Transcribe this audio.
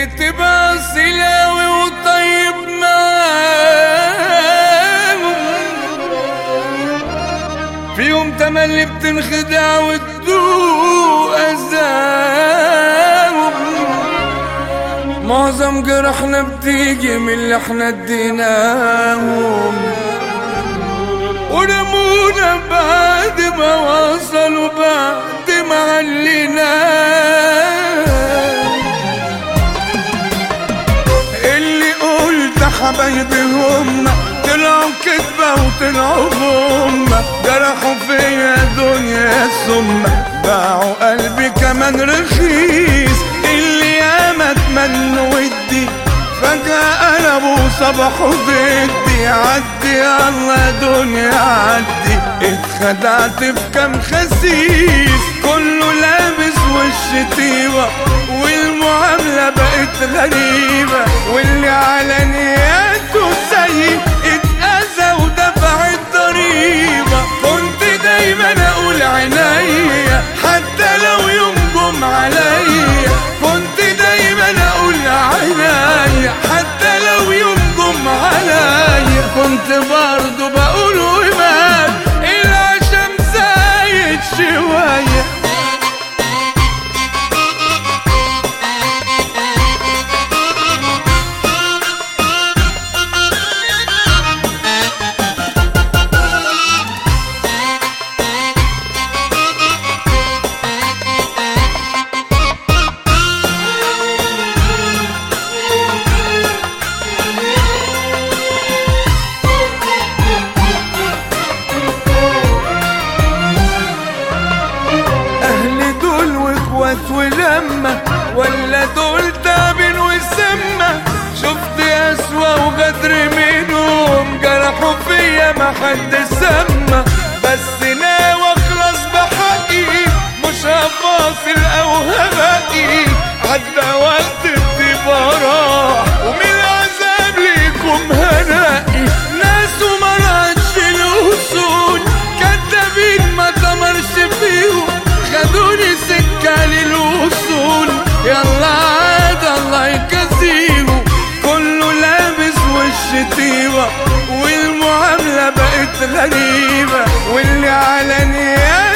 اللي تبقى سلاوي وطيب معاهم في يوم تملي بتنخدع وتدوق أذاهم معظم جرحنا بتيجي من اللي احنا اديناهم ورمونا بعد ما وصلوا بعد ما عليناه اللي قلت حبايبي هم طلعوا كذبة وطلعوا هم جرحوا فيا دنيا ثم باعوا قلبي كمان رخيص اللي ياما اتمنوا ودي فجأة قلبوا صبحوا ضدي عدي يلا دنيا عدي اتخدعت في كام خسيس كله لابس وش طيبة والمعاملة بقت غريبة واللي على نياته زيي اتأذى ودفع الضريبة كنت دايما اقول عينيا حتى لو يوم جم عليا كنت دايما اقول عينيا حتى لو يوم جم عليا كنت برضو بقول ومال العشم زايد شويه اهل دول واخوات ولما ولا دول تعبين وسمة شفت اسوا وغدر منهم جرحوا فيا ما حد سمى بس ناوي اخلص بحقي مش هفاصل او هبقي عدى وقت الدبارة ومن العذاب ليكم هنقي ناس وما رأتش الاصول كدابين ما تمرش فيهم خدوني سكة للوصول يلا عاد الله يكسيهم كله لابس وش طيبة والمعاملة بقت غريبة واللي على نيات